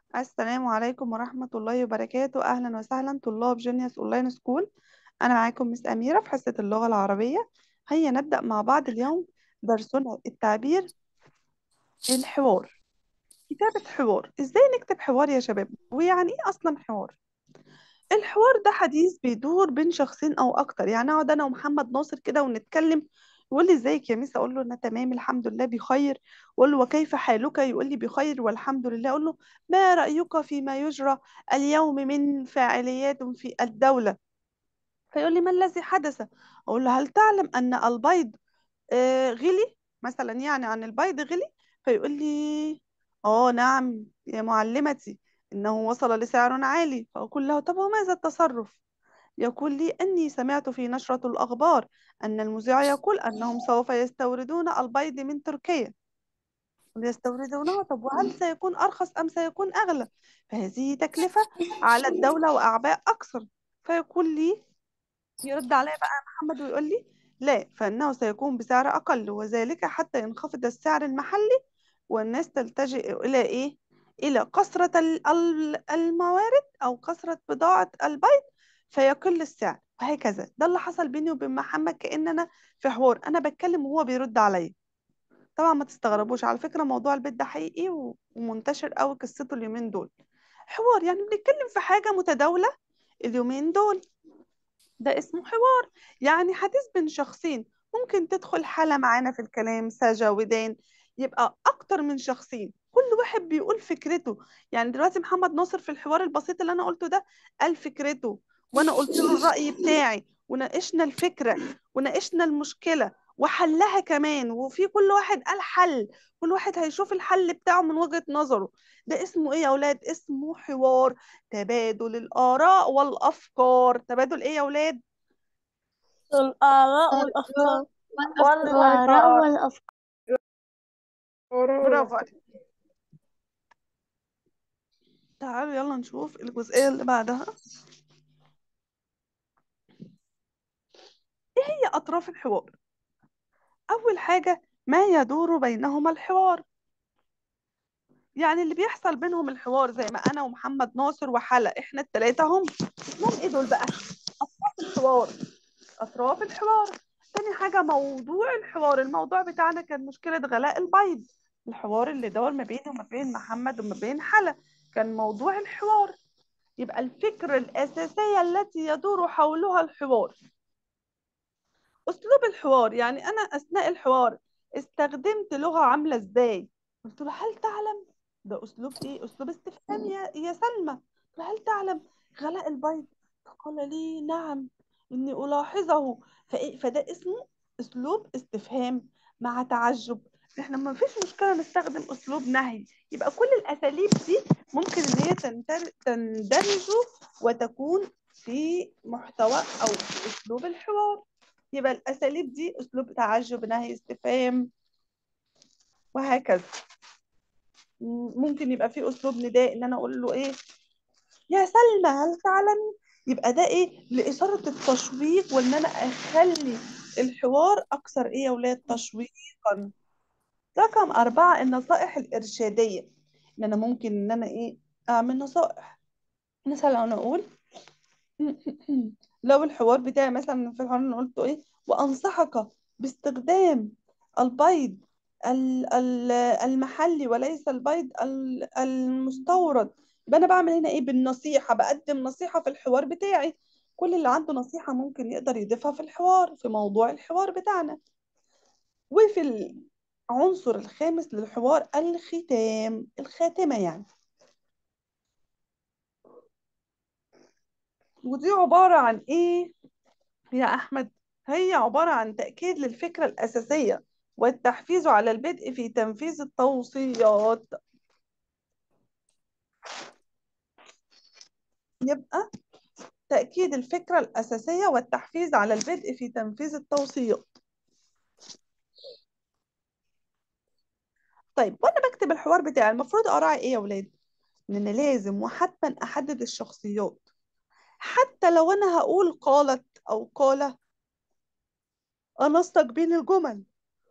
السلام عليكم ورحمة الله وبركاته أهلا وسهلا طلاب جينيوس أونلاين سكول أنا معاكم مس أميرة في حصة اللغة العربية هيا نبدأ مع بعض اليوم درسنا التعبير الحوار كتابة حوار إزاي نكتب حوار يا شباب ويعني إيه أصلا حوار الحوار ده حديث بيدور بين شخصين أو أكتر يعني أقعد أنا ومحمد ناصر كده ونتكلم يقول لي ازيك يا ميس اقول له انا تمام الحمد لله بخير واقول له وكيف حالك يقول لي بخير والحمد لله اقول له ما رأيك فيما يجرى اليوم من فاعليات في الدولة فيقول لي ما الذي حدث اقول له هل تعلم ان البيض آه غلي مثلا يعني عن البيض غلي فيقول لي اه نعم يا معلمتي انه وصل لسعر عالي فاقول له طب وماذا التصرف يقول لي أني سمعت في نشرة الأخبار أن المذيع يقول أنهم سوف يستوردون البيض من تركيا يستوردونه طب وهل سيكون أرخص أم سيكون أغلى فهذه تكلفة على الدولة وأعباء أكثر فيقول لي يرد علي بقى محمد ويقول لي لا فإنه سيكون بسعر أقل وذلك حتى ينخفض السعر المحلي والناس تلتجئ إلى إيه؟ إلى كثرة ال- ال- الموارد أو كثرة بضاعة البيض فيقل السعر وهكذا ده اللي حصل بيني وبين محمد كأننا في حوار أنا بتكلم وهو بيرد عليا طبعا ما تستغربوش على فكرة موضوع البيت ده حقيقي و- ومنتشر قوي قصته اليومين دول حوار يعني بنتكلم في حاجة متداولة اليومين دول ده اسمه حوار يعني حديث بين شخصين ممكن تدخل حالة معانا في الكلام سجا ودان يبقى أكتر من شخصين كل واحد بيقول فكرته يعني دلوقتي محمد ناصر في الحوار البسيط اللي أنا قلته ده قال فكرته وأنا قلت له الرأي بتاعي وناقشنا الفكرة وناقشنا المشكلة وحلها كمان وفي كل واحد قال حل كل واحد هيشوف الحل بتاعه من وجهة نظره ده اسمه ايه يا اولاد اسمه حوار تبادل الآراء والأفكار تبادل ايه يا اولاد الآراء والأفكار الآراء والأفكار برافو عليك تعالوا يلا نشوف الجزئية اللي بعدها ايه هي أطراف الحوار أول حاجة ما يدور بينهما الحوار يعني اللي بيحصل بينهم الحوار زي ما أنا ومحمد ناصر وحلا احنا التلاتة هم اسمهم ايه دول بقى أطراف الحوار أطراف الحوار تاني حاجة موضوع الحوار الموضوع بتاعنا كان مشكلة غلاء البيض الحوار اللي دور ما بيني وما بين محمد وما بين حلا كان موضوع الحوار يبقى الفكرة الأساسية التي يدور حولها الحوار أسلوب الحوار يعني أنا أثناء الحوار استخدمت لغة عاملة إزاي قلت له هل تعلم ده أسلوب إيه أسلوب استفهام يا يا سلمى قلت له هل تعلم غلاء البيض فقال لي نعم إني ألاحظه فإيه فده اسمه أسلوب استفهام مع تعجب إحنا ما فيش مشكلة نستخدم أسلوب نهي يبقى كل الأساليب دي ممكن إن هي تندر- تندرج وتكون في محتوى أو في أسلوب الحوار يبقى الأساليب دي أسلوب تعجب نهي استفهام وهكذا م- ممكن يبقى في أسلوب نداء إن أنا أقول له إيه يا سلمى هل تعلمي يبقى ده إيه لإثارة التشويق وإن أنا أخلي الحوار أكثر إيه يا ولاد تشويقا رقم أربعة النصائح الإرشادية إن أنا ممكن إن أنا إيه أعمل نصائح مثلا أنا أقول لو الحوار بتاعي مثلا في الحوار انا قلت ايه وانصحك باستخدام البيض ال- ال- المحلي وليس البيض ال- المستورد يبقى انا بعمل هنا ايه بالنصيحة بقدم نصيحة في الحوار بتاعي كل اللي عنده نصيحة ممكن يقدر يضيفها في الحوار في موضوع الحوار بتاعنا وفي العنصر الخامس للحوار الختام الخاتمة يعني ودي عبارة عن ايه يا أحمد هي عبارة عن تأكيد للفكرة الأساسية والتحفيز على البدء في تنفيذ التوصيات يبقى تأكيد الفكرة الأساسية والتحفيز على البدء في تنفيذ التوصيات طيب وأنا بكتب الحوار بتاعي المفروض أراعي إيه يا ولاد؟ إن أنا لازم وحتما أحدد الشخصيات حتى لو أنا هقول قالت أو قال أنسق بين الجمل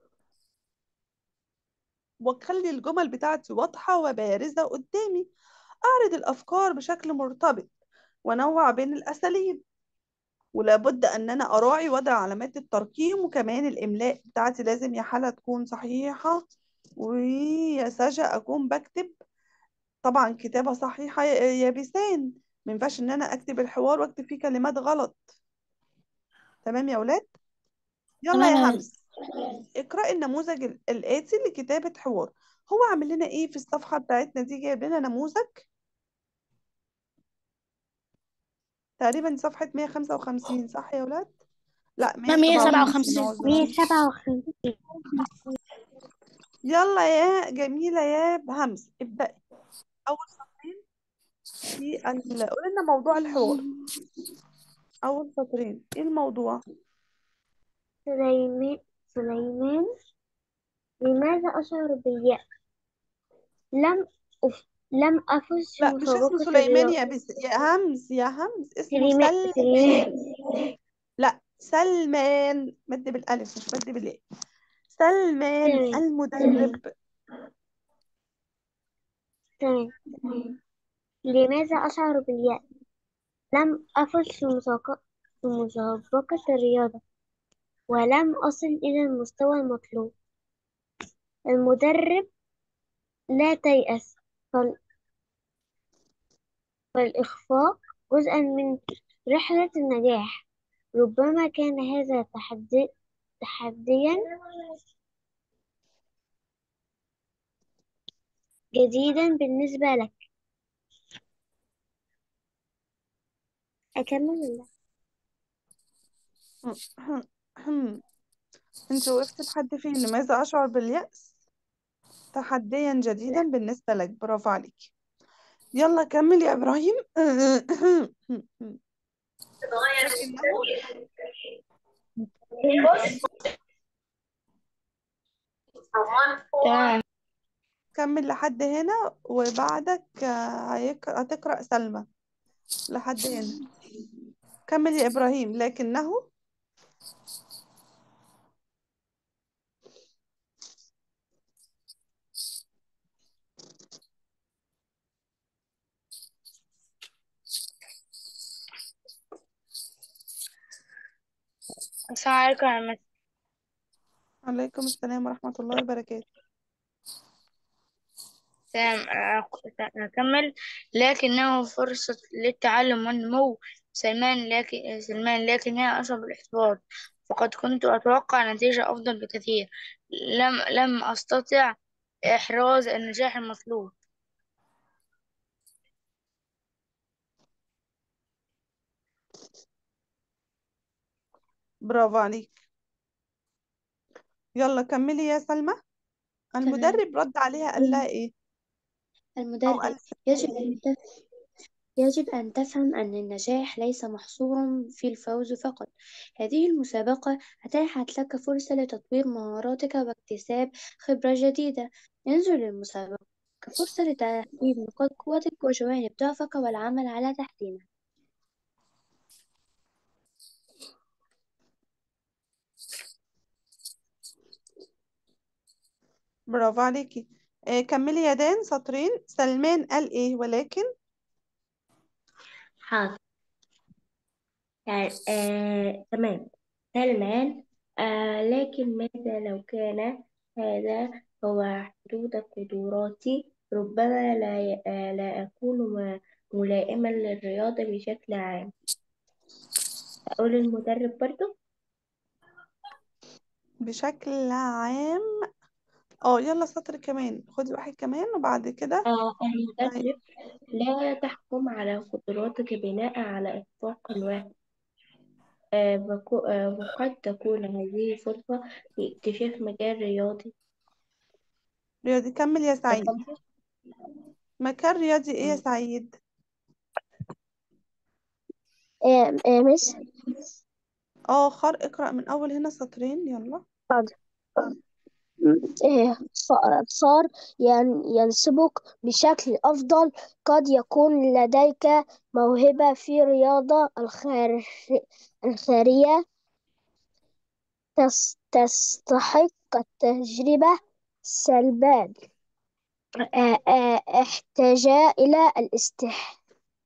واخلي الجمل بتاعتي واضحة وبارزة قدامي أعرض الأفكار بشكل مرتبط وأنوع بين الأساليب ولابد أن أنا أراعي وضع علامات الترقيم وكمان الإملاء بتاعتي لازم يا حالة تكون صحيحة ويا سجا أكون بكتب طبعا كتابة صحيحة يا يا بيسان ما ينفعش إن أنا أكتب الحوار وأكتب فيه كلمات غلط تمام يا أولاد يلا تمام يا يا همس اقرأي النموذج ال- الآتي لكتابة حوار هو عامل لنا إيه في الصفحة بتاعتنا دي جايب لنا نموذج تقريبا صفحة 155 صح يا ولاد؟ لا لا 157 157 عذرا 157 يلا يا جميلة يا همس ابدأي أول سطرين في ال... قولي لنا موضوع الحوار أول سطرين إيه الموضوع؟ سليمان سليمان لماذا أشعر باليأس؟ لم أف... لم أفز في لا مش اسمه مسابقة سليمان الرياضة يا بس يا همس يا همس اسمه سليمان سلمان سليمان لا سلمان مد بالألف مش مد بالياء سلمان تمام المدرب تمام لماذا أشعر باليأس؟ لم أفز في مسابقة في مسابقة الرياضة ولم أصل إلى المستوى المطلوب المدرب لا تيأس فال... فالإخفاق جزء من رحلة النجاح ربما كان هذا تحدي تحديا جديدا بالنسبة لك أكمل ولا انت وقفت لحد فين لماذا أشعر باليأس تحديا جديدا لا بالنسبة لك برافو عليك يلا كمل يا إبراهيم لكنه تمام كمل لحد هنا وبعدك آه، هيك- هتقرأ سلمى لحد هنا كمل يا إبراهيم لكنه السلام عليكم يا مس عليكم السلام ورحمة الله وبركاته تمام أكمل لكنه فرصة للتعلم والنمو سلمان لكن سلمان لكنها أصعب الإحباط فقد كنت أتوقع نتيجة أفضل بكثير لم لم أستطع إحراز النجاح المطلوب برافو عليك يلا كملي يا سلمى تمام المدرب رد عليها قال لها إيه أو المدرب قال يجب أن تف... يجب أن تفهم أن النجاح ليس محصورا في الفوز فقط هذه المسابقة أتاحت لك فرصة لتطوير مهاراتك واكتساب خبرة جديدة انظر للمسابقة كفرصة لتحديد نقاط قوتك وجوانب ضعفك والعمل على تحسينها برافو عليكي آه كملي يا دان سطرين سلمان قال إيه ولكن حاضر يعني آه تمام سلمان آه لكن ماذا لو كان هذا هو حدود قدراتي ربما لا ي- آه لا أكون م- ملائما للرياضة بشكل عام أقول المدرب برضو بشكل عام اه يلا سطر كمان خدي واحد كمان وبعد كده آه المدرب لا تحكم على قدراتك بناء على إخفاق واحد آه بكو- آه وقد تكون هذه فرصة لاكتشاف مجال رياضي رياضي كمل يا سعيد أكمل؟ مكان رياضي ايه يا سعيد إيه إيه مس اه خر اقرأ من اول هنا سطرين يلا حاضر إيه ص- صار ين- ينسبك بشكل أفضل قد يكون لديك موهبة في رياضة الخار... الخارية تس... تستحق التجربة سلبان آه آه احتاج إلى الاستح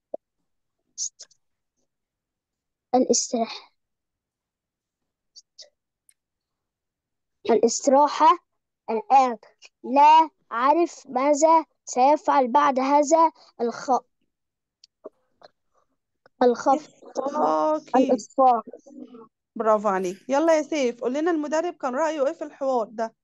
الاستراحة الاستراحة الآن لا أعرف ماذا سيفعل بعد هذا الخ... الخفق إخفاقي الإخفاق برافو عليك يلا يا سيف قول لنا المدرب كان رأيه ايه في الحوار ده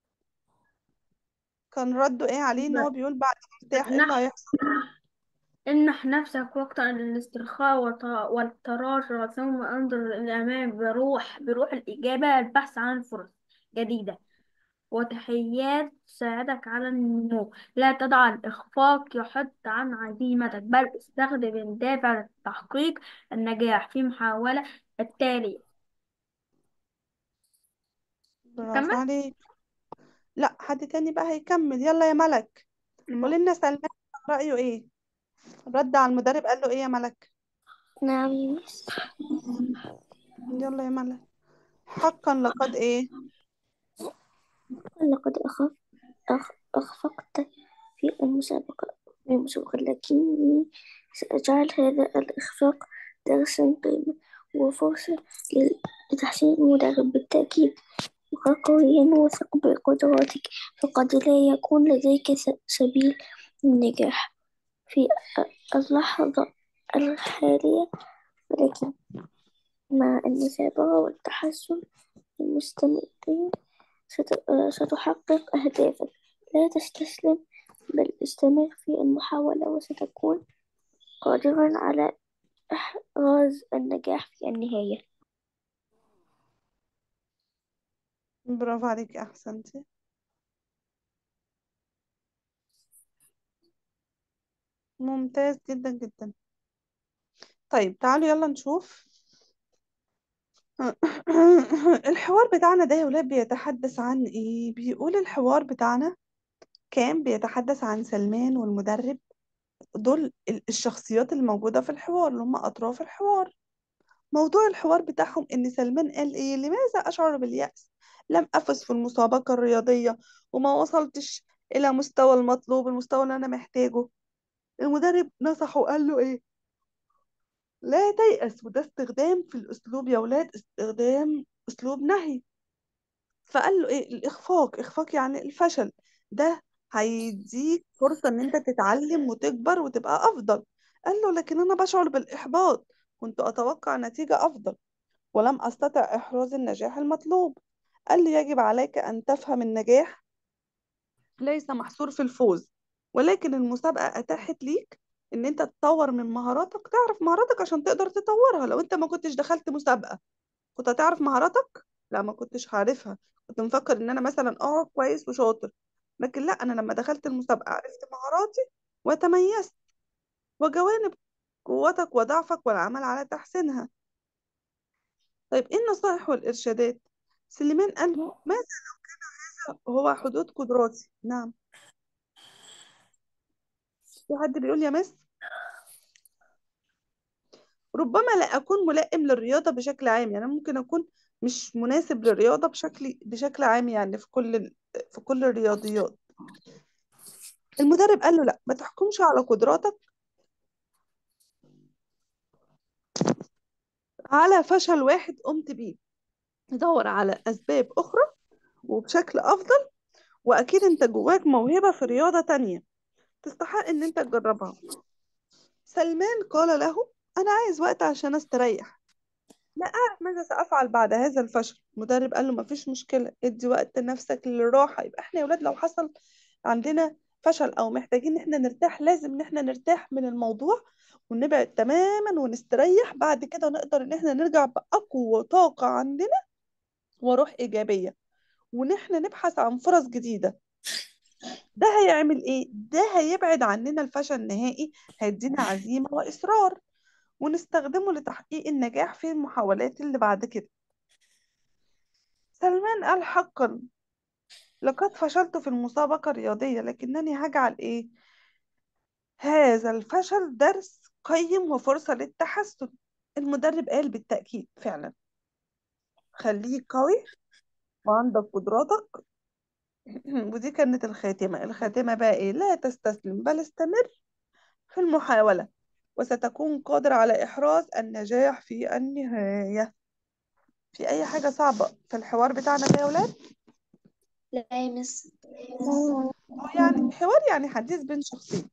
كان رده ايه عليه ان هو بيقول بعد مرتاح ايه اللي نح- هيحصل امنح نفسك وقتا للاسترخاء والت- والتراجع ثم انظر للأمام بروح بروح الإجابة البحث عن فرص جديدة وتحيات تساعدك على النمو لا تدع الإخفاق يحد عن عزيمتك بل استخدم الدافع لتحقيق النجاح في محاولة التالية برافو كمل عليك لا حد تاني بقى هيكمل يلا يا ملك قول لنا سلمان كان رأيه ايه رد على المدرب قال له ايه يا ملك نعم مس. يلا يا ملك حقا لقد ايه لقد أخف أخ... أخفقت في المسابقة في المسابقة لكني سأجعل هذا الإخفاق درسا قيمة وفرصة لل- لتحسين المدرب بالتأكيد بقى قويا وثق بقدراتك فقد لا يكون لديك س- سبيل للنجاح في اللحظة الحالية ولكن مع المثابرة والتحسن المستمرين ست- ستحقق أهدافك لا تستسلم بل استمر في المحاولة وستكون قادرا على إحراز النجاح في النهاية برافو عليك احسنتي ممتاز جدا جدا طيب تعالوا يلا نشوف الحوار بتاعنا ده يا ولاد بيتحدث عن ايه بيقول الحوار بتاعنا كان بيتحدث عن سلمان والمدرب دول ال- الشخصيات اللي موجودة في الحوار اللي هم أطراف الحوار موضوع الحوار بتاعهم إن سلمان قال إيه لماذا أشعر باليأس لم أفز في المسابقة الرياضية وما وصلتش إلى مستوى المطلوب المستوى اللي أنا محتاجه المدرب نصحه وقال له إيه لا تيأس وده استخدام في الأسلوب يا ولاد استخدام أسلوب نهي فقال له ايه الاخفاق اخفاق يعني الفشل ده هيديك فرصة ان انت تتعلم وتكبر وتبقى افضل قال له لكن انا بشعر بالاحباط كنت اتوقع نتيجة افضل ولم استطع احراز النجاح المطلوب قال لي يجب عليك ان تفهم النجاح ليس محصور في الفوز ولكن المسابقة اتاحت ليك ان انت تطور من مهاراتك تعرف مهاراتك عشان تقدر تطورها لو انت ما كنتش دخلت مسابقة كنت هتعرف مهاراتك لا ما كنتش هعرفها كنت مفكر ان انا مثلا اه كويس وشاطر لكن لا انا لما دخلت المسابقة عرفت مهاراتي وتميزت وجوانب قوتك وضعفك والعمل على تحسينها طيب ايه النصائح والارشادات سليمان قال ماذا لو كان هذا هو حدود قدراتي نعم في حد بيقول يا مس ربما لا أكون ملائم للرياضة بشكل عام يعني أنا ممكن أكون مش مناسب للرياضة بشكل بشكل عام يعني في كل ال- في كل الرياضيات المدرب قال له لا ما تحكمش على قدراتك على فشل واحد قمت بيه دور على أسباب أخرى وبشكل أفضل وأكيد أنت جواك موهبة في رياضة تانية تستحق إن أنت تجربها سلمان قال له أنا عايز وقت عشان أستريح لا أعرف ماذا سأفعل بعد هذا الفشل المدرب قال له مفيش مشكلة ادي وقت لنفسك للراحة يبقى احنا يا ولاد لو حصل عندنا فشل أو محتاجين إن احنا نرتاح لازم إن احنا نرتاح من الموضوع ونبعد تماما ونستريح بعد كده نقدر إن احنا نرجع بأقوى طاقة عندنا وروح إيجابية وإن احنا نبحث عن فرص جديدة ده هيعمل إيه؟ ده هيبعد عننا الفشل نهائي هيدينا عزيمة وإصرار ونستخدمه لتحقيق النجاح في المحاولات اللي بعد كده سلمان قال حقا لقد فشلت في المسابقة الرياضية لكنني هجعل إيه؟ هذا الفشل درس قيم وفرصة للتحسن المدرب قال بالتأكيد فعلا خليك قوي وعندك قدراتك ودي كانت الخاتمة الخاتمة بقى ايه لا تستسلم بل استمر في المحاولة وستكون قادر على إحراز النجاح في النهاية في أي حاجة صعبة في الحوار بتاعنا ده يا ولاد لا يا مس هو يعني حوار يعني حديث بين شخصين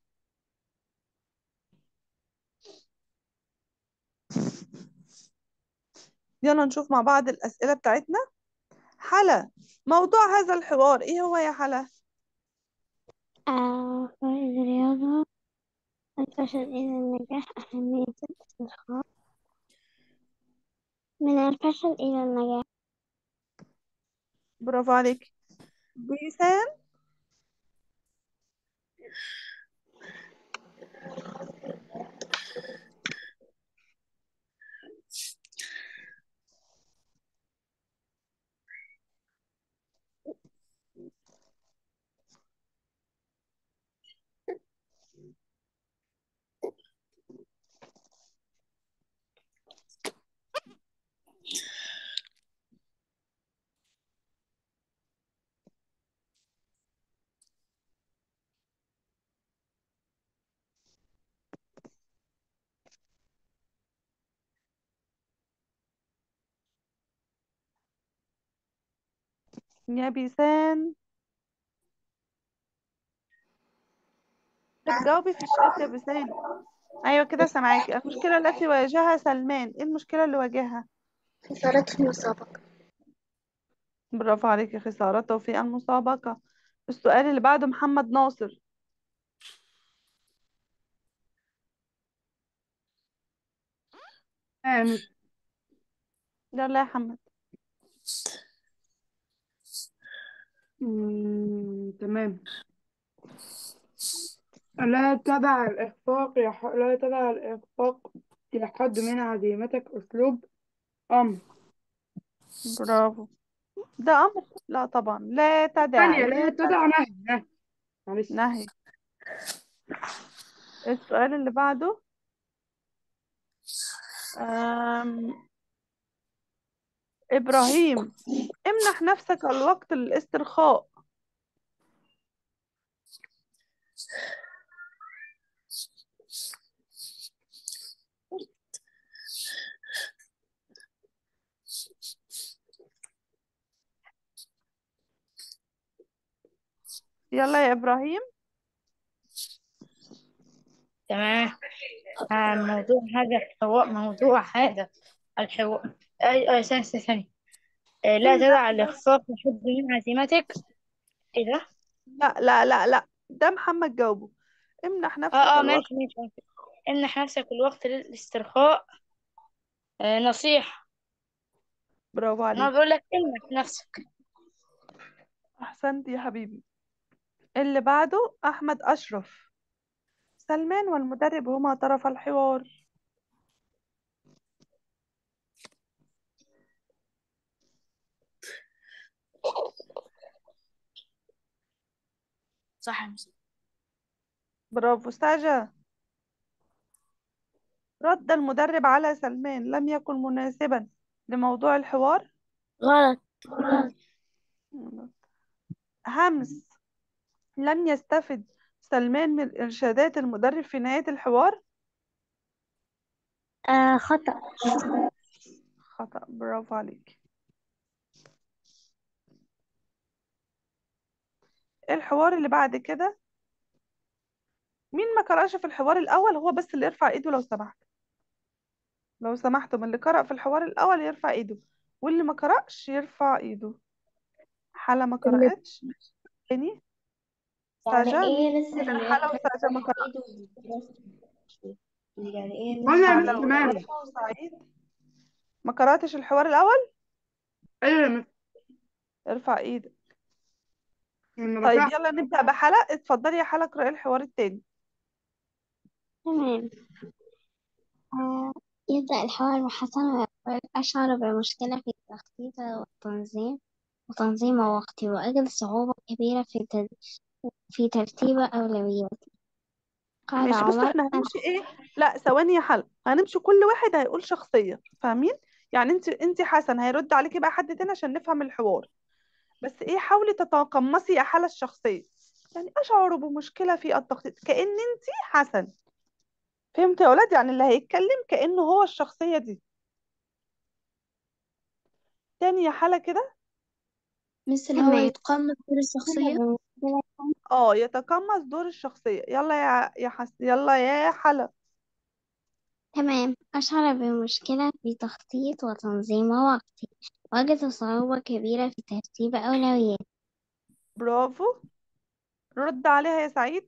يلا نشوف مع بعض الأسئلة بتاعتنا حلا موضوع هذا الحوار ايه هو يا حلا آه فوائد الرياضة الفشل إلى النجاح أهمية الاسترخاء من الفشل إلى النجاح برافو عليك بيسان يا بيسان بتجاوبي في الشات يا بيسان ايوه كده سامعاكي المشكلة التي واجهها سلمان ايه المشكلة اللي واجهها خسارة في المسابقة برافو عليكي خسارته في المسابقة السؤال اللي بعده محمد ناصر آم، يلا يا محمد مم، تمام لا تدع الإخفاق يح... لا تدع الإخفاق يحد من عزيمتك أسلوب أمر برافو ده أمر لا طبعا لا تدع ثانية لا ليه تدع نهي نهي معلش نهي السؤال اللي بعده أم... إبراهيم امنح نفسك الوقت للاسترخاء يلا يا إبراهيم تمام آه، موضوع هذا الحوار موضوع هذا الحوار أي أي ثانية ثانية آه، لا امنح تدع نفسك الإخفاق يحد من عزيمتك إيه ده؟ لا لا لا لا ده محمد جاوبه امنح نفسك اه اه الوقت ماشي ماشي ماشي. امنح نفسك الوقت للاسترخاء آه نصيحة برافو أنا عليك بقول لك امنح نفسك أحسنت يا حبيبي اللي بعده أحمد أشرف سلمان والمدرب هما طرف الحوار صح يا مس- برافو استعجل رد المدرب على سلمان لم يكن مناسبا لموضوع الحوار غلط همس لم يستفد سلمان من إرشادات المدرب في نهاية الحوار آه خطأ خطأ برافو عليك الحوار اللي بعد كده مين ما قرأش في الحوار الأول هو بس اللي يرفع إيده لو سمحت لو سمحتوا من اللي قرأ في الحوار الأول يرفع إيده واللي ما قرأش يرفع إيده حالة ما قرأتش تاني يعني ساجة ايه مين لسه غير اللي حالة يرفع وساجة ما قرأ ايده يعني ايه قلنا يا لسه مس حالة تمام وساجة وسعيد ما قرأتش الحوار الأول أيوة يا مس ارفع إيدك أنا طيب رفعت يلا نبدأ بحالة اتفضلي يا حالة اقرأي الحوار التاني تمام آه يبدأ الحوار محسن أشعر بمشكلة في التخطيط والتنظيم وتنظيم وقتي وأجد صعوبة كبيرة في تد... في ترتيب أولوياتي قال ماشي بصوا عمر احنا أنا هنمشي ايه لا ثواني يا حلا هنمشي كل واحد هيقول شخصية فاهمين يعني انت انت حسن هيرد عليكي بقى حد تاني عشان نفهم الحوار بس ايه حاولي تتقمصي يا حالة الشخصية يعني اشعر بمشكلة في التخطيط كأن انت حسن فهمت يا ولاد يعني اللي هيتكلم كأنه هو الشخصية دي تاني يا حالة كده مثل هو تمام يتقمص دور الشخصية اه يتقمص دور الشخصية يلا يا يا حس يلا يا حلا تمام أشعر بمشكلة في تخطيط وتنظيم وقتي وأجد صعوبة كبيرة في ترتيب أولوياتي برافو رد عليها يا سعيد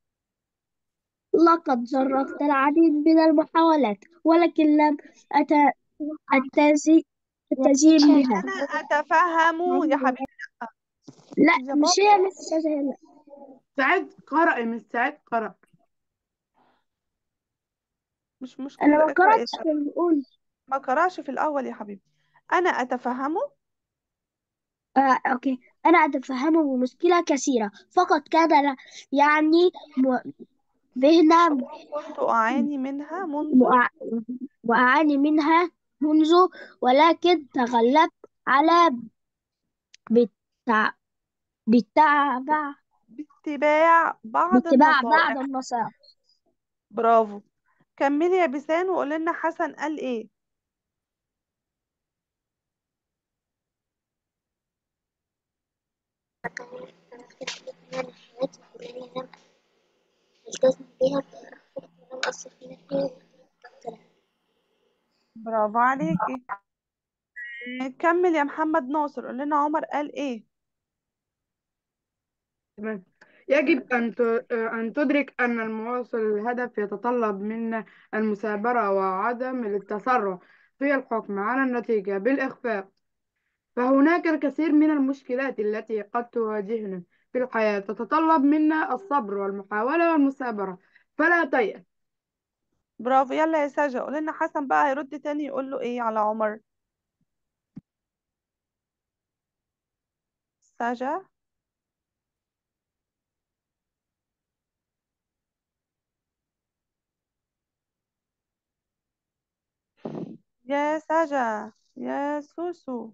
لقد جربت العديد من المحاولات ولكن لم أت... أتزي... أتزين بها انا اتفهم يا حبيبي لا يا مش بابا هي لسه لا سعيد قرأ مش سعيد قرأ مش أنا مشكلة ما اقرأ يا قرأتش سعيد في الأول ما قرأش في الأول يا حبيبي أنا أتفهمه آه، أوكي أنا أتفهم بمشكلة كثيرة فقط كان لا- يعني م... ذهن كنت أعاني منها منذ وأع... وأعاني منها منذ ولكن تغلبت على بتع... بتابع باتباع بعض باتباع بعض النصائح النصائح برافو كملي يا بيسان وقولي لنا حسن قال إيه ألتزم بها ولم أصل في نفسي برافو عليكي كمل يا محمد ناصر قول لنا عمر قال إيه تمام يجب أن ت- أن تدرك أن المواصل للهدف يتطلب منا المثابرة وعدم التسرع في الحكم على النتيجة بالإخفاق فهناك الكثير من المشكلات التي قد تواجهنا في الحياة تتطلب منا الصبر والمحاولة والمثابرة فلا تيأس برافو يلا يا ساجة قول لنا حسن بقى هيرد تاني يقول له إيه على عمر ساجة يا ساجة يا سوسو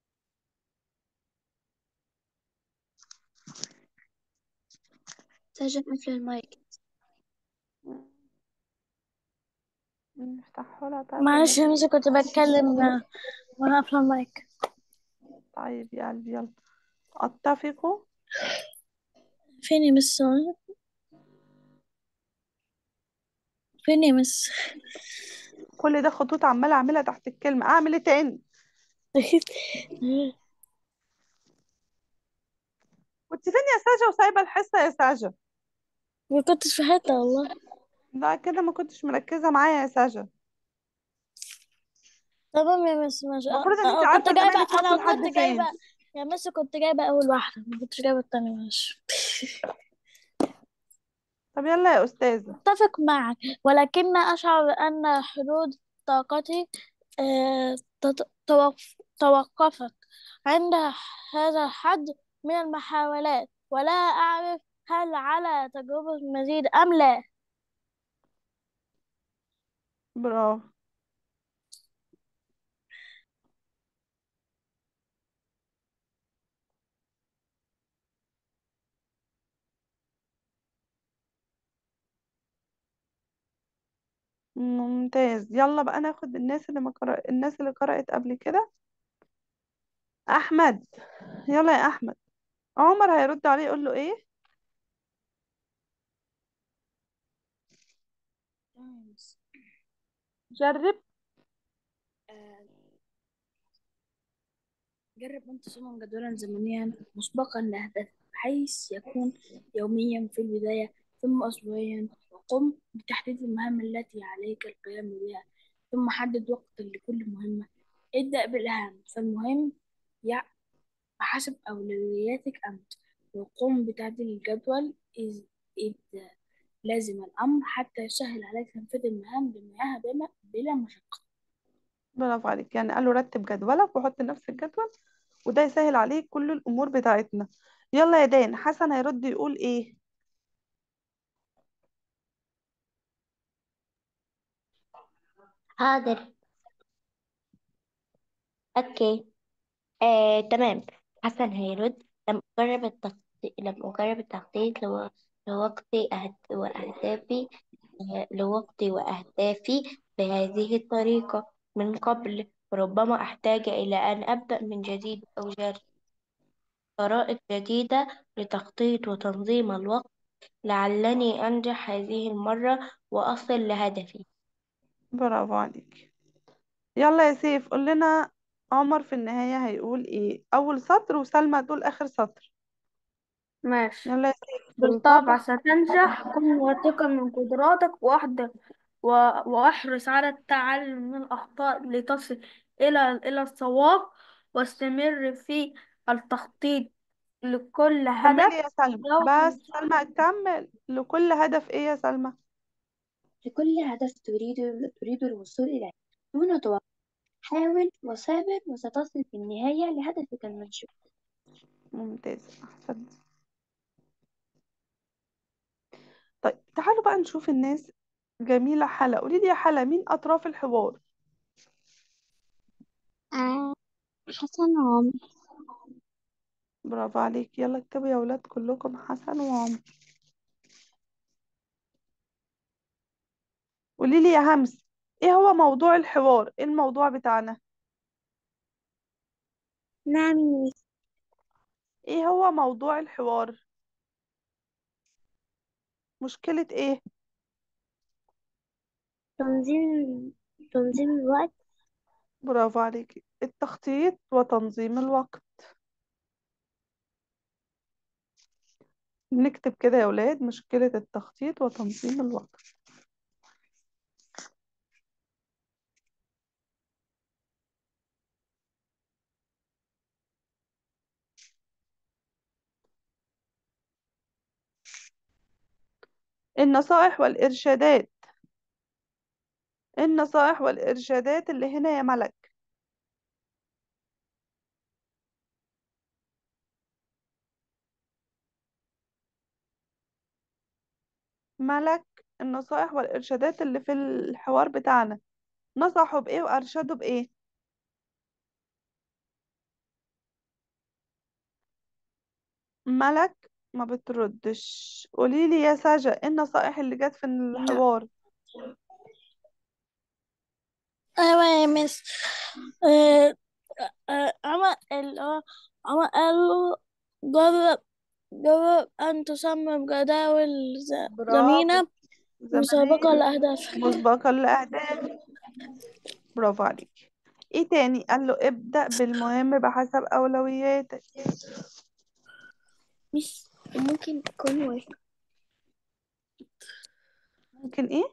سجل قفل المايك نفتحه لها طيب معلش يا ولا ميسي كنت بتكلم آه، وانا قافله المايك طيب يا قلبي يلا أتفقوا فين يا مس فين يا مس كل ده خطوط عمالة أعملها تحت الكلمة أعمل إيه تاني كنت فين يا ساجة وسايبة الحصة يا ساجة ما كنتش في حته والله لا كده ما كنتش مركزة معايا يا ساجة تمام يا مس ماشي المفروض إن أه أنت أه كنت عارفة جايبه زمانك انا وصل لحد كنت جايبه فين يا مس كنت جايبه اول واحده ما كنتش جايبه التانية ماشي طب يلا يا أستاذة أتفق معك ولكن أشعر أن حدود طاقتي آه، تت- توقف- توقفت عند هذا الحد من المحاولات ولا أعرف هل على تجربة مزيد أم لا برافو ممتاز يلا بقى ناخد الناس اللي ما قرأ... الناس اللي قرأت قبل كده أحمد يلا يا أحمد عمر هيرد عليه يقول له إيه جرب جرب أن تصمم جدولا زمنيا مسبقا لأهدافك بحيث يكون يوميا في البداية ثم أسبوعيا وقم بتحديد المهام التي عليك القيام بها ثم حدد وقتا لكل مهمة ابدأ بالأهم فالمهم يع- بحسب أولوياتك أنت وقم بتعديل الجدول إذ إذ لازم الأمر حتى يسهل عليك تنفيذ المهام بمياه بلا بلا مشقة برافو عليك يعني قال له رتب جدولك وحط نفس الجدول وده يسهل عليك كل الأمور بتاعتنا يلا يا دان حسن هيرد يقول إيه حاضر اوكي آه، تمام حسن هيرد لم أجرب التخطيط لم أجرب التخطيط لو... لوقتي أهد... وأهدافي آه، لوقتي وأهدافي بهذه الطريقة من قبل ربما أحتاج إلى أن أبدأ من جديد أو جرب طرائق جديدة لتخطيط وتنظيم الوقت لعلني أنجح هذه المرة وأصل لهدفي برافو عليك يلا يا سيف قول لنا عمر في النهاية هيقول ايه اول سطر وسلمى تقول اخر سطر ماشي يلا يا سيف بالطبع ستنجح كن واثقا من قدراتك واحدة و... واحرص على التعلم من الأخطاء لتصل إلى إلى الصواب واستمر في التخطيط لكل كملي هدف يا سلمى لو بس سلمى كمل لكل هدف ايه يا سلمى لكل هدف تريد تريد الوصول إليه دون توقف حاول وثابر وستصل في النهاية لهدفك المنشود ممتاز احسنت طيب تعالوا بقى نشوف الناس جميلة حلا قولي لي يا حلا مين اطراف الحوار آه حسن وعمر برافو عليك يلا اكتبوا يا ولاد كلكم حسن وعمر قولي لي يا همس ايه هو موضوع الحوار ايه الموضوع بتاعنا نعم ايه هو موضوع الحوار مشكلة ايه تنظيم تنظيم الوقت برافو عليكي التخطيط وتنظيم الوقت نكتب كده يا ولاد مشكلة التخطيط وتنظيم الوقت النصائح والإرشادات النصائح والإرشادات اللي هنا يا ملك ملك النصائح والإرشادات اللي في الحوار بتاعنا نصحوا بإيه وأرشدوا بإيه ملك ما بتردش قوليلي يا سجا إيه النصائح اللي جت في الحوار أيوة يا مس آه، آه، عمر ال- آه، عمر قال له جرب جرب أن تصمم جداول ز- برافو زمينة مسابقة زمنية لأهدافك مسبقا لأهداف برافو عليك ايه تاني قال له ابدأ بالمهم بحسب أولوياتك مش ممكن يكون واحد ممكن ايه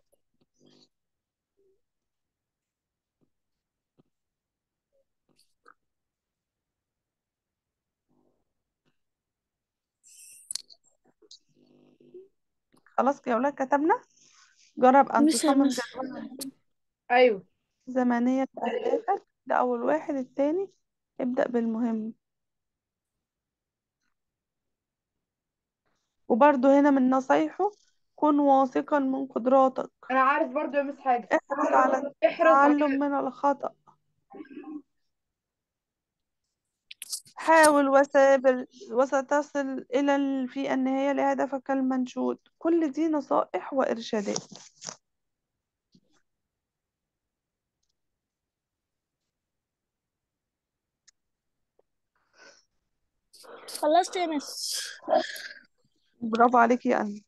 خلاص يا ولاد كتبنا جرب أن مش تصمم مس جدول أيوة زمنية لأهدافك ده أول واحد التاني ابدأ بالمهم وبرضه هنا من نصايحه كن واثقا من قدراتك أنا عارف برضو يا مس حاجة احرص على احرص على التعلم من الخطأ حاول وثابر وستصل إلى ال- في النهاية لهدفك المنشود كل دي نصائح وإرشادات خلصت يا مس برافو عليك يا أني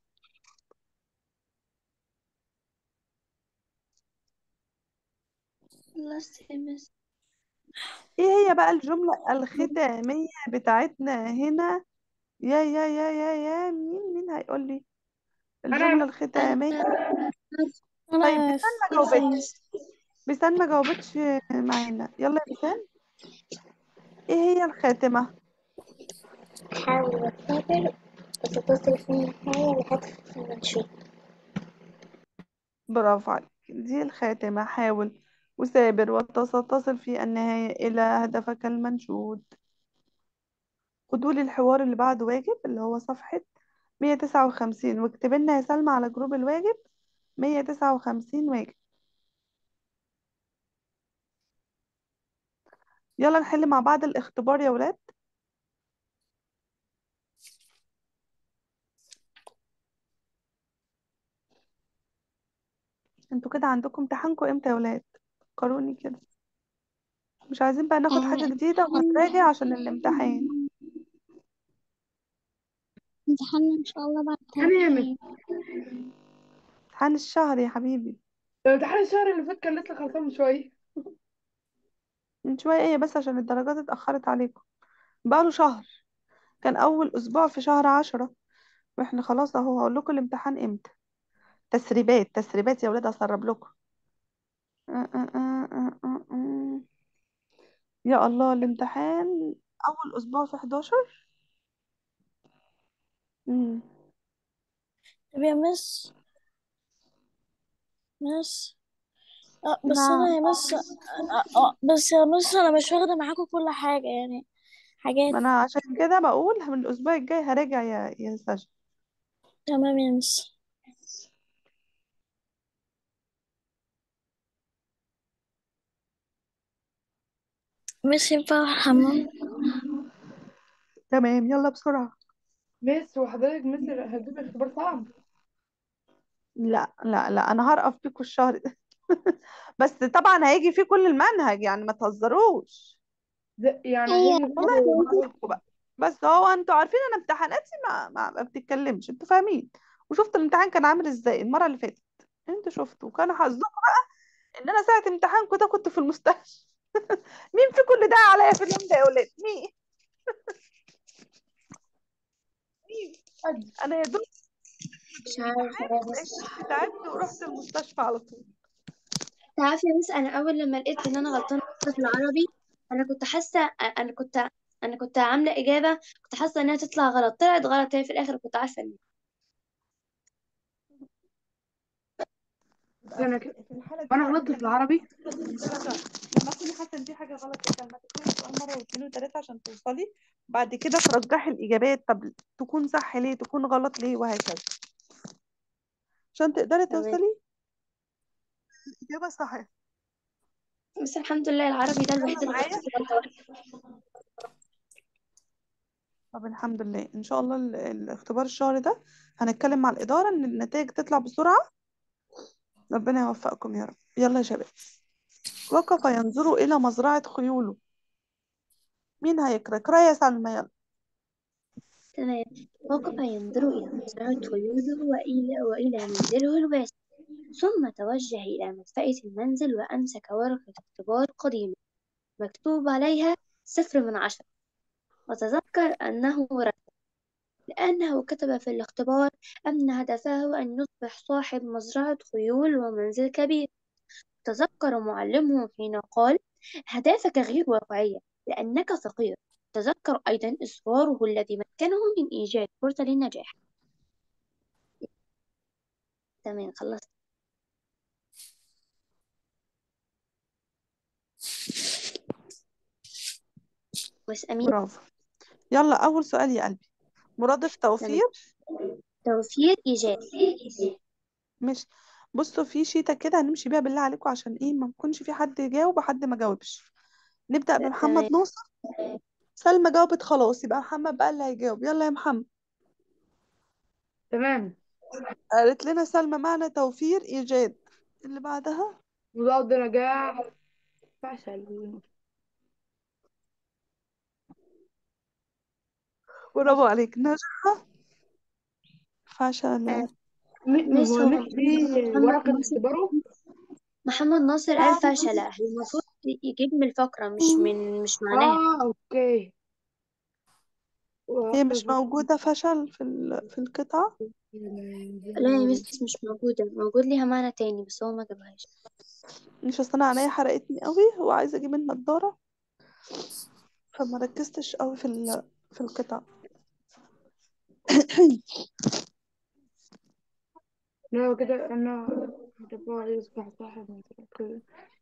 خلصت يا مس ايه هي بقى الجملة الختامية بتاعتنا هنا يا يا يا يا يا مين مين هيقول لي أنا الجملة أنا الختامية أنا طيب يا بسان مس ما جاوبتش بسان ما جاوبتش معانا يلا يا بسان ايه هي الخاتمة حاول وثابر وستصل في النهاية لهدفك المنشود برافو عليك دي الخاتمة حاول وثابر وتصل في النهاية إلى هدفك المنشود خدوا لي الحوار اللي بعد واجب اللي هو صفحة 159 واكتب لنا يا سلمى على جروب الواجب 159 واجب يلا نحل مع بعض الاختبار يا ولاد انتوا كده عندكم امتحانكم امتى يا ولاد فكروني كده مش عايزين بقى ناخد حاجة آه، جديدة وهنراجع عشان الامتحان امتحاننا إن شاء الله بعد امتحان ثلاث ايه يا مس أيام امتحان الشهر يا حبيبي ده امتحان الشهر اللي فات كان لسه خلصان من شوية من شوية ايه بس عشان الدرجات اتأخرت عليكم بقاله شهر كان أول أسبوع في شهر عشرة واحنا خلاص اهو هقول لكم الامتحان امتى تسريبات تسريبات يا ولاد هسرب لكم أه أه أه أه أه أه. يا الله الامتحان أول أسبوع في 11 مم. طب يا مس مس آه بس نعم انا يا مس آه آه بس يا مس انا مش واخده معاكم كل حاجه يعني حاجات ما أنا عشان كده بقول من الأسبوع الجاي هراجع يا يا سجن تمام يا مس مس ينفع اروح الحمام تمام يلا بسرعة مس وحضرتك مس هتجيب اختبار صعب لا لا لا أنا هرقف بيكم الشهر ده بس طبعا هيجي فيه كل المنهج يعني ما تهزروش ده يعني هي هيجي والله فيه بقولكوا بقى بس هو انتوا عارفين انا امتحاناتي ما, ما, ما بتتكلمش انتوا فاهمين وشفت الامتحان كان عامل ازاي المرة اللي فاتت انتوا شفتوا وكان حظكم بقى ان انا ساعة امتحانكم ده كنت في المستشفى مين في كل ده عليا في اليوم ده يا ولاد مين مين انا يا دوب مش عارفة لقيت نفسي تعبت ورحت المستشفى على طول تعرفي يا مس انا اول لما لقيت ان انا غلطانه في العربي انا كنت حاسه انا كنت انا كنت عامله اجابه كنت حاسه انها تطلع غلط طلعت غلط هي في الاخر كنت عارفه ان يبقى انا في كده في الحالة دي وانا بقى غلطت انت في العربي لما تكوني حاسة ان في حاجة غلط كده لما تكوني السؤال مرة واثنين وثلاثة عشان توصلي بعد كده ترجحي الإجابات طب تكون صح ليه تكون غلط ليه وهكذا عشان تقدري تمام توصلي الإجابة صحيحة بس الحمد لله العربي ده الوحيد يلا اللي معايا غلطت فيه غلطه واحده طب الحمد لله إن شاء الله ال- الاختبار الشهر ده هنتكلم مع الإدارة إن النتائج تطلع بسرعة ربنا يوفقكم يا رب يلا يا شباب وقف ينظر إلى مزرعة خيوله مين هيقرأ اقرأ يا سلمى يلا تمام وقف ينظر إلى مزرعة خيوله وإلى وإلى منزله الواسع ثم توجه إلى مدفأة المنزل وأمسك ورقة اختبار قديمة مكتوب عليها صفر من عشرة وتذكر أنه رسم لأنه كتب في الاختبار أن هدفه أن يصبح صاحب مزرعة خيول ومنزل كبير تذكر معلمه حين قال أهدافك غير واقعية لأنك فقير تذكر أيضا إصراره الذي مكنه من إيجاد فرصة للنجاح تمام خلصت بس أمين برافو يلا أول سؤال يا قلبي مرادف تمام توفير توفير إيجاد مش بصوا في شيتة كده هنمشي بيها بالله عليكم عشان ايه ما يكونش في حد يجاوب وحد ما جاوبش نبدأ تمام بمحمد ناصر سلمى جاوبت خلاص يبقى محمد بقى اللي هيجاوب يلا يا محمد تمام قالت لنا سلمى معنى توفير إيجاد اللي بعدها مضاد نجاح فشل برافو عليك نجح فشل آه، م- مس هو هو مش في محمد ورقة ناصر اختباره محمد ناصر قال فشل المفروض يجيب من الفقرة مش من مش معناها اه اوكي هي مش وقف موجودة فشل في ال- في القطعة لا يا مس مش موجودة موجود ليها معنى تاني بس هو ما جابهاش مش اصل انا عينيا حرقتني قوي وعايزة اجيب النضارة فما ركزتش قوي في ال- في القطعة لا هو كده انا هتبقى يصبح صاحب مزرعة كده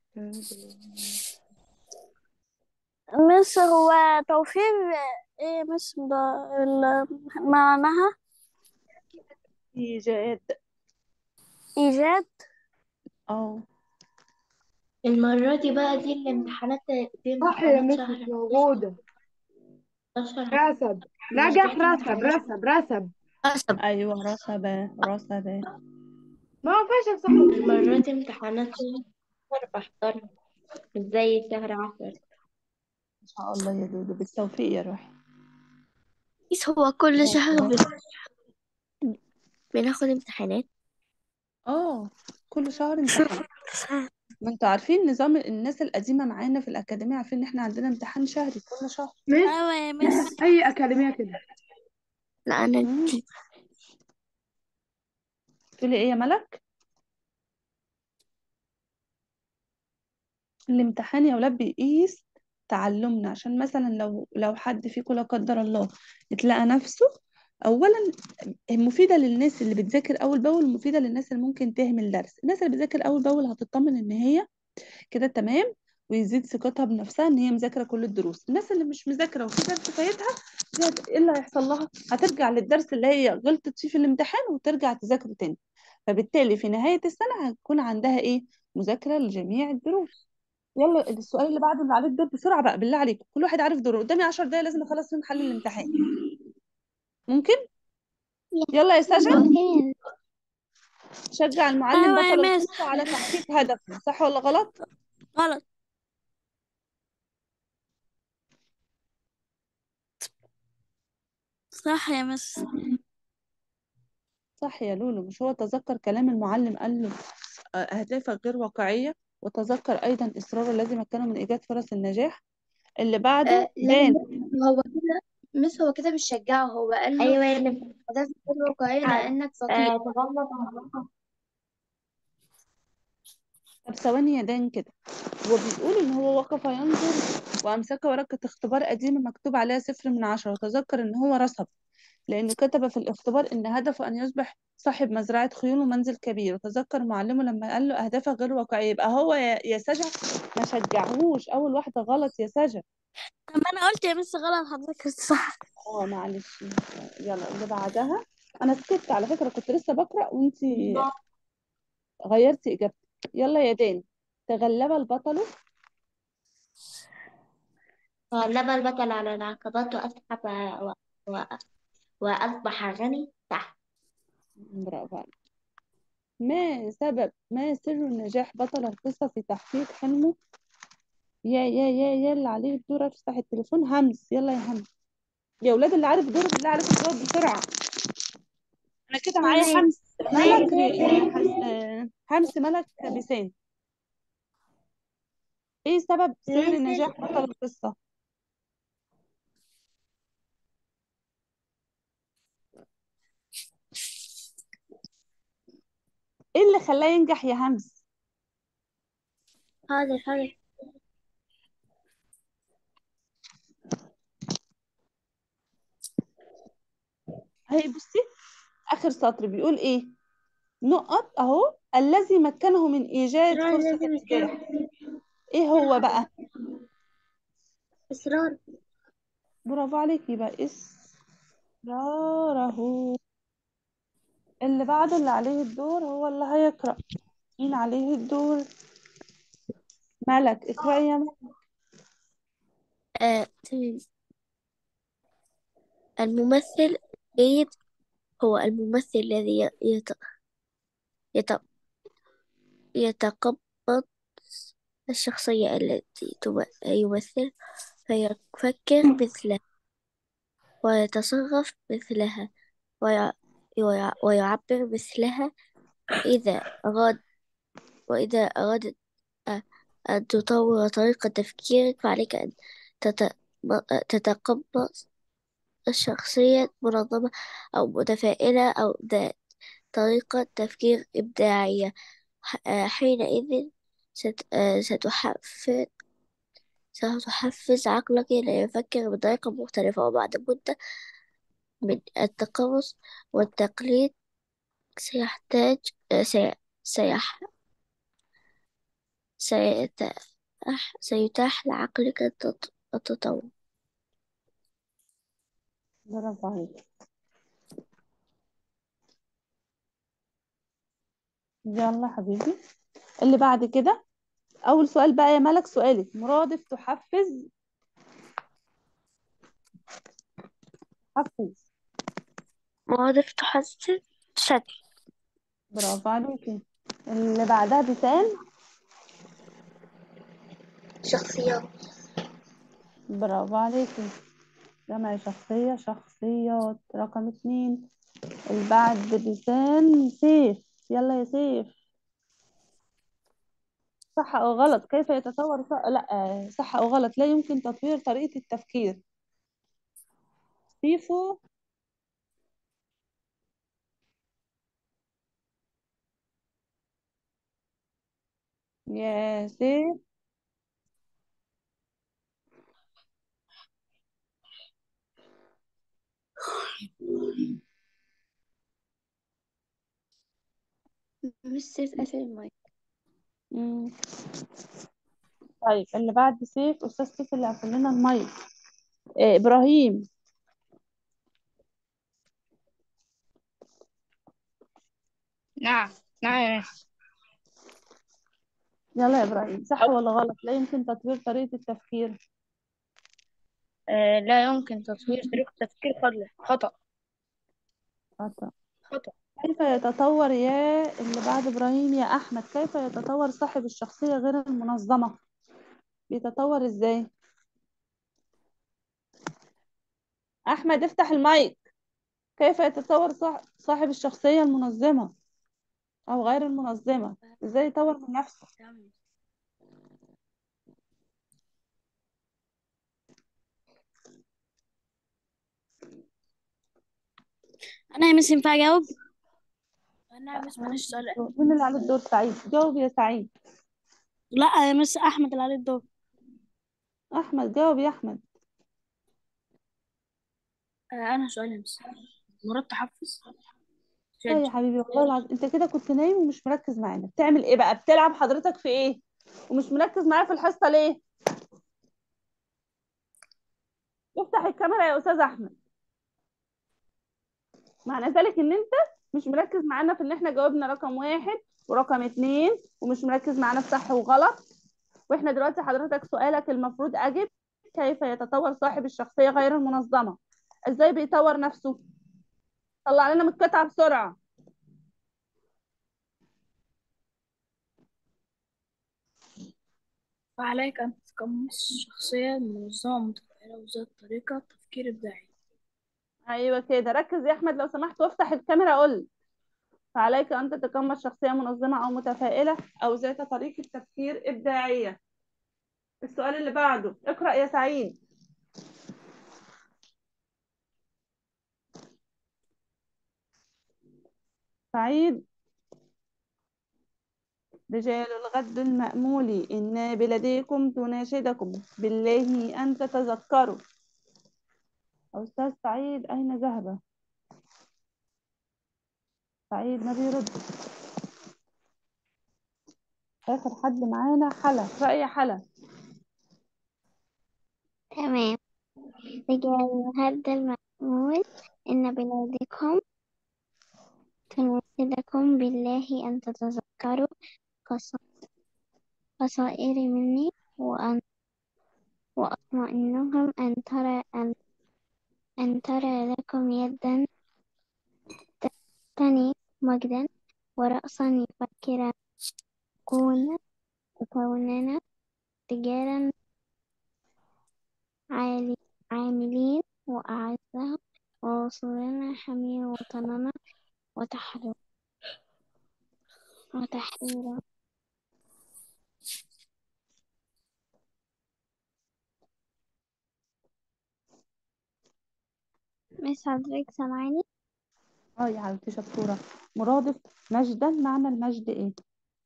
مس هو توفير ايه مس ده ال- معناها إيجاد ايجاد اه المرة دي بقى دي الامتحانات دي صح يا امتحانات مس شهر مش موجودة 11 رسب مش نجح دي رسب امتحانات رسب رسب أيوة رسبة رسبة ما هو فاشل صح المرة دي امتحانات شهر بحضرها مش زي شهر عسل ان شاء الله يا دودو بالتوفيق يا روحي بس هو كل يا شهر سلام. بن- بناخد امتحانات اه كل شهر امتحان ما انتوا عارفين نظام الناس القديمة معانا في الأكاديمية عارفين ان احنا عندنا امتحان شهري كل شهر مس ايوه يا مس اي اكاديميه كده لا انا مم. تقولي ايه يا ملك الامتحان يا ولاد بيقيس تعلمنا عشان مثلا لو لو حد فيكم لا قدر الله اتلقى نفسه اولا مفيده للناس اللي بتذاكر اول باول مفيده للناس اللي ممكن تهمل درس الناس اللي بتذاكر اول باول هتطمن ان هي كده تمام ويزيد ثقتها بنفسها ان هي مذاكره كل الدروس الناس اللي مش مذاكره وفي درس فايتها دي هت- ايه اللي هيحصل لها هترجع للدرس اللي هي غلطت فيه في الامتحان وترجع تذاكره تاني فبالتالي في نهايه السنه هتكون عندها ايه مذاكره لجميع الدروس يلا السؤال اللي بعده اللي عليه الدور بسرعه بقى بالله عليكم كل واحد عارف دوره قدامي 10 دقايق لازم اخلص فيهم حل الامتحان ممكن يلا يا سجا ممكن شجع المعلم ايوه يا بطل مس القصه على تحقيق هدفه صح ولا غلط غلط صح يا مس صح يا لولو مش هو تذكر كلام المعلم قال له آه، أهدافك غير واقعية وتذكر أيضا إصرار الذي مكنه من إيجاد فرص النجاح اللي بعده آه لا بان هو كده مس هو كده مش شجعه هو قال له أيوة يعني ده غير واقعية لأنك فقير آه، تغلب على طب ثواني يا دان كده هو بيقول إن هو وقف ينظر وأمسك ورقة اختبار قديمة مكتوب عليها صفر من عشرة وتذكر إن هو رسب لأنه كتب في الاختبار إن هدفه أن يصبح صاحب مزرعة خيول ومنزل كبير وتذكر معلمه لما قال له أهدافك غير واقعية يبقى هو يا يا سجا ما شجعهوش أول واحدة غلط يا سجا طب ما انا قلت يا مس غلط حضرتك صح اه معلش يلا اللي بعدها انا سكت على فكرة كنت لسه بقرأ وانتي غيرتي اجابتك يلا يا دان تغلب البطل تغلب البطل على العقبات وأصبح و... و... وأصبح غني صح برافو عليك ما سبب ما سر نجاح بطل القصة في تحقيق حلمه يا يا يا يا اللي عليه الدور افتح التليفون همس يلا يا همس يا ولاد اللي عارف دور بالله عليكم جاوب بسرعة انا كده معايا تمام همس ملك ر- حس- آه، همس ملك بسام ايه سبب سر مثل نجاح بطل القصة ايه اللي خلاه ينجح يا همس حاضر حاضر هي بصي اخر سطر بيقول ايه نقط اهو الذي مكنه من ايجاد إصرار فرصة لازم يكون النجاح ايه هو بقى إصرار برافو عليك يبقى اصراره اللي بعده اللي عليه الدور هو اللي هيقرأ مين عليه الدور ملك اقرأي يا ملك آه تمام. الممثل جيد هو الممثل الذي ي- يت... يت... يتقبض الشخصية التي تم- يمثل فيفكر مثلها ويتصرف مثلها ويع... ويع... ويعبر مثلها إذا أراد وإذا أردت أ- أن تطور طريقة تفكيرك فعليك أن تت... تتقبل الشخصية منظمة أو متفائلة أو ذات طريقة تفكير إبداعية ح- آه، حينئذ ست... آه، ستحفز ستحفز عقلك ليفكر بطريقة مختلفة وبعد مدة من التقوس والتقليد سيحتاج آه، سي... سيح... سيتاح... سيتاح لعقلك التط... التطور برافو عليك يلا حبيبي اللي بعد كده اول سؤال بقى يا ملك سؤالك مرادف تحفز حفز مواقف تحسن شكل برافو عليكي اللي بعدها بسان شخصيات برافو عليكي جمع شخصية شخصيات رقم اتنين اللي بعد بسان سيف يلا يا سيف صح أو غلط كيف يتطور ص... لا آه، صح أو غلط لا يمكن تطوير طريقة التفكير سيفو يا سيف مش سيف قافل المايك مم. طيب اللي بعد سيف أستاذ سيف اللي قفل لنا المايك إيه إبراهيم نعم نعم يا مس. يلا يا إبراهيم صح ولا غلط لا يمكن تطوير طريقة التفكير آه لا يمكن تطوير طريقة التفكير خطأ خطأ خطأ خطأ كيف يتطور يا اللي بعد إبراهيم يا أحمد كيف يتطور صاحب الشخصية غير المنظمة بيتطور إزاي أحمد افتح المايك كيف يتطور صاح- صاحب الشخصية المنظمة أو غير المنظمة إزاي يطور من نفسه انا يا مس ينفع اجاوب انا يا مس معلش سؤال مين اللي عليه الدور سعيد جاوب يا سعيد لا يا مس احمد اللي عليه الدور أحمد جاوب يا أحمد آه، انا سؤال يا مس مرات تحفظ لا يا شد حبيبي والله العظيم انت كده كنت نايم ومش مركز معانا بتعمل ايه بقى بتلعب حضرتك في ايه ومش مركز معايا في الحصه ليه افتح الكاميرا يا استاذ احمد معنى ذلك ان انت مش مركز معانا في ان احنا جاوبنا رقم واحد ورقم اتنين ومش مركز معانا في صح وغلط واحنا دلوقتي حضرتك سؤالك المفروض اجب كيف يتطور صاحب الشخصيه غير المنظمه ازاي بيطور نفسه طلع لنا من القطعه بسرعه فعليك أن تتقمص شخصية منظمة متفائلة وذات طريقة تفكير إبداعي ايوه كده ركز يا احمد لو سمحت وافتح الكاميرا قول فعليك ان تتقمص شخصيه منظمه او متفائله او ذات طريقه تفكير ابداعيه السؤال اللي بعده اقرا يا سعيد سعيد رجال الغد المأمول إن بلديكم تناشدكم بالله أن تتذكروا أستاذ سعيد أين ذهب؟ سعيد ما بيرد آخر حد معانا حلا رأي حلا تمام رجال هذا المأمول إن بلادكم تناشدكم بالله أن تتذكروا قص- قصائر مني وأن وأطمئنهم أن ترى أن, أن ترى لكم يدا تني مجدا ورأسا يفكر كون كوننا رجالا عالي عاملين وأعزهم ورسولنا حمي وطننا وتحرير وتحريرا مس حضرتك سامعاني اه يا حبيبتي شطورة مرادف مجدا معنى المجد ايه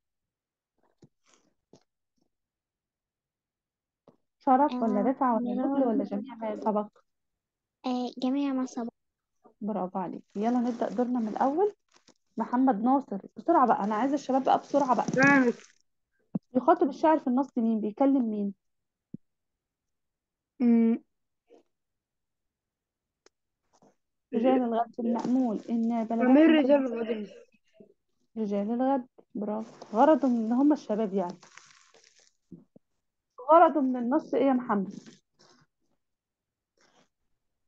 شرف ولا آه رفعة ولا نبل مراد ولا جميع ما سبق آه جميع ما سبق برافو عليك يلا نبدأ دورنا من الأول محمد ناصر بسرعة بقى أنا عايزة الشباب بقى بسرعة بقى تمام يخاطب الشاعر في النص مين بيكلم مين أمم، رجال الغد المأمول إن أمير بلدكم رجال الغد رجال الغد برافو غرضه من إن هم الشباب يعني غرضه من النص إيه يا محمد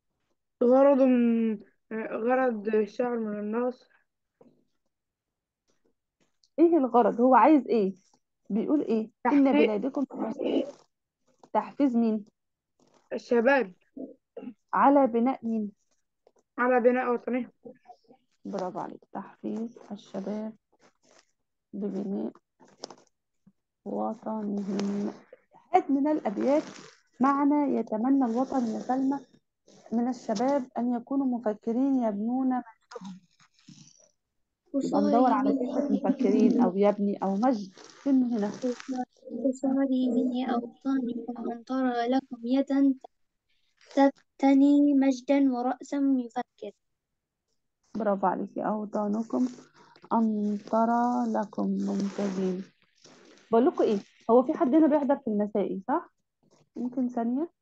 غرض من غرض الشعر من النص ايه الغرض هو عايز ايه بيقول ايه ان تحفيز بلادكم تحفيز مين الشباب على بناء مين على بناء وطنهم برافو عليك تحفيز الشباب لبناء وطنهم هات من الأبيات معنى يتمنى الوطن يا سلمى من الشباب أن يكونوا مفكرين يبنون يبقى ندور على كلمة مفكرين أو يبني أو مجد فين هنا قصاري مني أوطانكم أن ترى لكم يدا تبتني مجدا ورأسا يفكر برافو عليكي أوطانكم أن ترى لكم ممتازين بقول لكم إيه هو في حد هنا بيحضر في المسائي صح ممكن ثانية